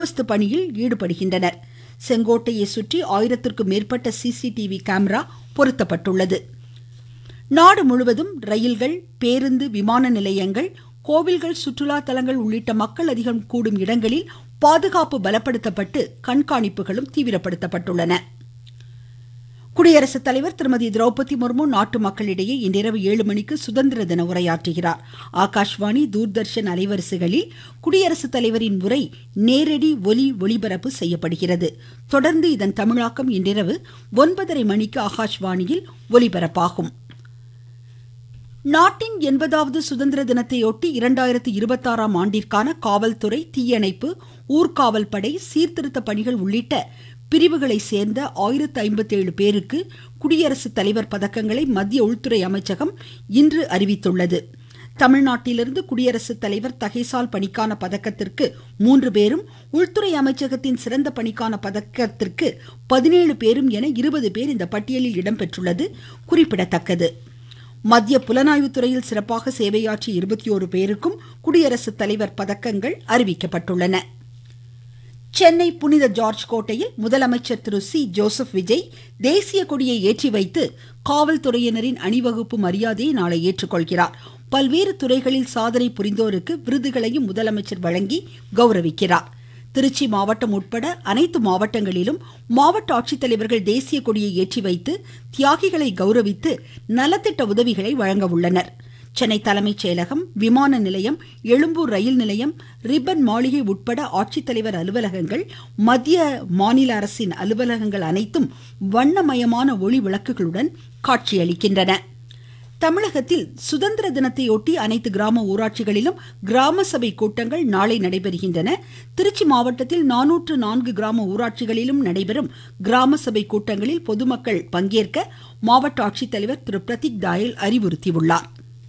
பந்தோபஸ்து பணியில் ஈடுபடுகின்றனர் செங்கோட்டையை சுற்றி ஆயிரத்திற்கும் மேற்பட்ட சிசிடிவி கேமரா பொருத்தப்பட்டுள்ளது நாடு முழுவதும் ரயில்கள் பேருந்து விமான நிலையங்கள் கோவில்கள் சுற்றுலா தலங்கள் உள்ளிட்ட மக்கள் அதிகம் கூடும் இடங்களில் பாதுகாப்பு பலப்படுத்தப்பட்டு கண்காணிப்புகளும் தீவிரப்படுத்தப்பட்டுள்ளன குடியரசுத் தலைவர் திருமதி திரௌபதி முர்மு நாட்டு மக்களிடையே இன்றிரவு ஏழு மணிக்கு சுதந்திர தின உரையாற்றுகிறார் ஆகாஷ்வாணி தூர்தர்ஷன் அலைவரிசைகளில் குடியரசுத் தலைவரின் உரை நேரடி ஒலி ஒளிபரப்பு செய்யப்படுகிறது தொடர்ந்து இதன் தமிழாக்கம் இன்றிரவு ஒன்பதரை மணிக்கு ஆகாஷ்வாணியில் ஒலிபரப்பாகும் நாட்டின் எண்பதாவது சுதந்திர தினத்தையொட்டி இரண்டாயிரத்தி இருபத்தாறாம் ஆண்டிற்கான காவல்துறை தீயணைப்பு ஊர்காவல் படை சீர்திருத்த பணிகள் உள்ளிட்ட பிரிவுகளை சேர்ந்த ஆயிரத்து ஐம்பத்தி ஏழு பேருக்கு குடியரசுத் தலைவர் பதக்கங்களை மத்திய உள்துறை அமைச்சகம் இன்று அறிவித்துள்ளது தமிழ்நாட்டிலிருந்து குடியரசுத் தலைவர் தகைசால் பணிக்கான பதக்கத்திற்கு மூன்று பேரும் உள்துறை அமைச்சகத்தின் சிறந்த பணிக்கான பதக்கத்திற்கு பதினேழு பேரும் என இருபது பேர் இந்த பட்டியலில் இடம்பெற்றுள்ளது குறிப்பிடத்தக்கது மத்திய புலனாய்வு துறையில் சிறப்பாக சேவையாற்றிய இருபத்தி ஓரு பேருக்கும் குடியரசுத் தலைவர் பதக்கங்கள் அறிவிக்கப்பட்டுள்ளன சென்னை புனித ஜார்ஜ் கோட்டையில் முதலமைச்சர் திரு சி ஜோசப் விஜய் தேசிய கொடியை ஏற்றி வைத்து காவல்துறையினரின் அணிவகுப்பு மரியாதையை நாளை ஏற்றுக்கொள்கிறார் பல்வேறு துறைகளில் சாதனை புரிந்தோருக்கு விருதுகளையும் முதலமைச்சர் வழங்கி கௌரவிக்கிறார் திருச்சி மாவட்டம் உட்பட அனைத்து மாவட்டங்களிலும் மாவட்ட ஆட்சித்தலைவர்கள் தேசிய கொடியை ஏற்றி வைத்து தியாகிகளை கௌரவித்து நலத்திட்ட உதவிகளை வழங்க உள்ளனர் சென்னை தலைமைச் செயலகம் விமான நிலையம் எழும்பூர் ரயில் நிலையம் ரிப்பன் மாளிகை உட்பட ஆட்சித்தலைவர் அலுவலகங்கள் மத்திய மாநில அரசின் அலுவலகங்கள் அனைத்தும் வண்ணமயமான ஒளி விளக்குகளுடன் காட்சியளிக்கின்றன தமிழகத்தில் சுதந்திர தினத்தையொட்டி அனைத்து கிராம ஊராட்சிகளிலும் கிராம சபை கூட்டங்கள் நாளை நடைபெறுகின்றன திருச்சி மாவட்டத்தில் நானூற்று நான்கு கிராம ஊராட்சிகளிலும் நடைபெறும் கிராம சபை கூட்டங்களில் பொதுமக்கள் பங்கேற்க மாவட்ட ஆட்சித்தலைவர் திரு பிரதீக் தாயல் அறிவுறுத்தியுள்ளார்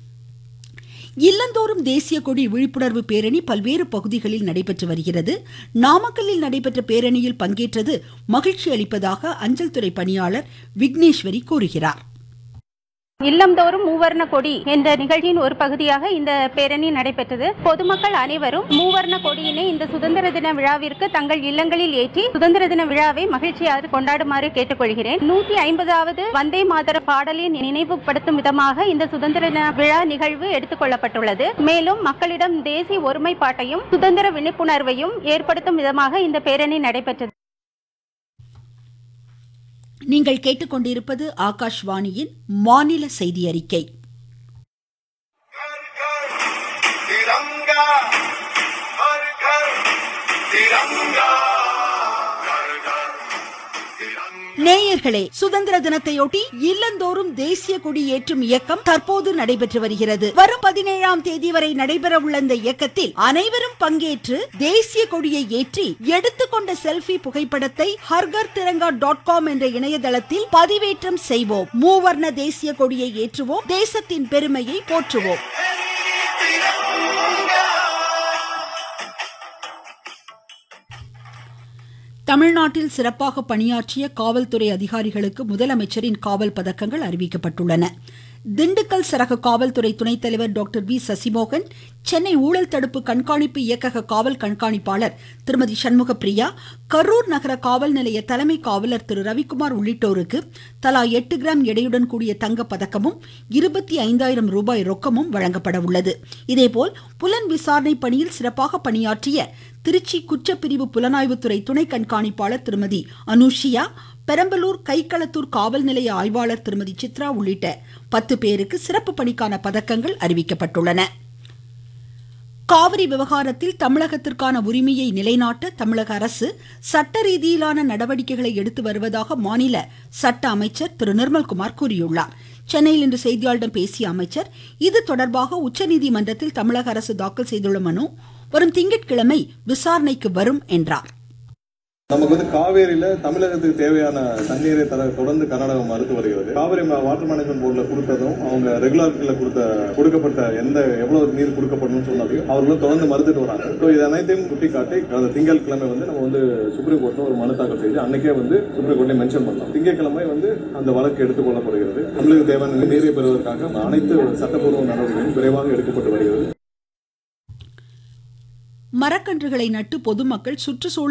இல்லந்தோறும் தேசிய கொடி விழிப்புணர்வு பேரணி பல்வேறு பகுதிகளில் நடைபெற்று வருகிறது நாமக்கல்லில் நடைபெற்ற பேரணியில் பங்கேற்றது மகிழ்ச்சி அளிப்பதாக அஞ்சல் துறை பணியாளர் விக்னேஸ்வரி கூறுகிறார் இல்லம்தோறும் மூவர்ண கொடி என்ற நிகழ்ச்சியின் ஒரு பகுதியாக இந்த பேரணி நடைபெற்றது பொதுமக்கள் அனைவரும் மூவர்ண கொடியினை இந்த சுதந்திர தின விழாவிற்கு தங்கள் இல்லங்களில் ஏற்றி சுதந்திர தின விழாவை மகிழ்ச்சியாக கொண்டாடுமாறு கேட்டுக்கொள்கிறேன் நூத்தி ஐம்பதாவது வந்தே மாதர பாடலை நினைவுபடுத்தும் விதமாக இந்த சுதந்திர தின விழா நிகழ்வு எடுத்துக் கொள்ளப்பட்டுள்ளது மேலும் மக்களிடம் தேசிய ஒருமைப்பாட்டையும் சுதந்திர விழிப்புணர்வையும் ஏற்படுத்தும் விதமாக இந்த பேரணி நடைபெற்றது நீங்கள் கேட்டுக்கொண்டிருப்பது ஆகாஷ்வாணியின் மாநில செய்தி அறிக்கை तिरंगा हर घर तिरंगा घर घर तिरंगा நேயர்களே சுதந்திர தினத்தையொட்டி இல்லந்தோறும் தேசிய கொடி ஏற்றும் இயக்கம் தற்போது நடைபெற்று வருகிறது வரும் பதினேழாம் தேதி வரை நடைபெற உள்ள இந்த இயக்கத்தில் அனைவரும் பங்கேற்று தேசிய கொடியை ஏற்றி எடுத்துக்கொண்ட செல்ஃபி புகைப்படத்தை ஹர்கர் திரங்கா டாட் காம் என்ற இணையதளத்தில் பதிவேற்றம் செய்வோம் மூவர்ண தேசிய கொடியை ஏற்றுவோம் தேசத்தின் பெருமையை போற்றுவோம் தமிழ்நாட்டில் சிறப்பாக பணியாற்றிய காவல்துறை அதிகாரிகளுக்கு முதலமைச்சரின் காவல் பதக்கங்கள் அறிவிக்கப்பட்டுள்ளன திண்டுக்கல் சரக காவல்துறை துணைத் தலைவர் டாக்டர் வி சசிமோகன் சென்னை ஊழல் தடுப்பு கண்காணிப்பு இயக்கக காவல் கண்காணிப்பாளர் திருமதி சண்முக பிரியா கரூர் நகர காவல் நிலைய தலைமை காவலர் திரு ரவிக்குமார் உள்ளிட்டோருக்கு தலா எட்டு கிராம் எடையுடன் கூடிய தங்க பதக்கமும் இருபத்தி ஐந்தாயிரம் ரூபாய் ரொக்கமும் வழங்கப்பட உள்ளது இதேபோல் புலன் விசாரணை பணியில் சிறப்பாக பணியாற்றிய திருச்சி குற்றப்பிரிவு புலனாய்வுத்துறை துணை கண்காணிப்பாளர் திருமதி அனுஷியா பெரம்பலூர் கைக்களத்தூர் காவல் நிலைய ஆய்வாளர் திருமதி சித்ரா உள்ளிட்ட பத்து பேருக்கு சிறப்பு பணிக்கான பதக்கங்கள் அறிவிக்கப்பட்டுள்ளன காவிரி விவகாரத்தில் தமிழகத்திற்கான உரிமையை நிலைநாட்ட தமிழக அரசு சட்ட ரீதியிலான நடவடிக்கைகளை எடுத்து வருவதாக மாநில சட்ட அமைச்சர் திரு நிர்மல்குமார் கூறியுள்ளார் சென்னையில் இன்று செய்தியாளர்களிடம் பேசிய அமைச்சர் இது தொடர்பாக உச்சநீதிமன்றத்தில் தமிழக அரசு தாக்கல் செய்துள்ள மனு வரும் திங்கட்கிழமை விசாரணைக்கு வரும் என்றார் நமக்கு வந்து காவேரியில தமிழகத்துக்கு தேவையான தண்ணீரை தர தொடர்ந்து கர்நாடகம் மறுத்து வருகிறது காவிரி மா- வாட்டர் மேனேஜ்மெண்ட் போர்டில் கொடுத்ததும் அவங்க ரெகுலாரிட்டியில் கொடுத்த கொடுக்கப்பட்ட எந்த எவ்வளவு நீர் கொடுக்கப்படணும்னு சொன்னதையும் அவர்களும் தொடர்ந்து மறுத்துட்டு வராங்க ஸோ இது அனைத்தையும் சுட்டிக்காட்டி அந்த திங்கட்கிழமை வந்து நம்ம வந்து சுப்ரீம் கோர்ட்டில் ஒரு மனு தாக்கல் செய்து அன்னைக்கே வந்து சுப்ரீம் கோர்ட்ல மென்ஷன் பண்ணலாம் திங்கட்கிழமை வந்து அந்த வழக்கு எடுத்துக்கொள்ளப்படுகிறது தமிழக தேவையான நீரை பெறுவதற்காக அனைத்து சட்டப்பூர்வ நடவடிக்கைகளும் விரைவாக எடுக்கப்பட்டு வருகிறது மரக்கன்றுகளை நட்டு பொதுமக்கள் சுற்றுச்சூழல்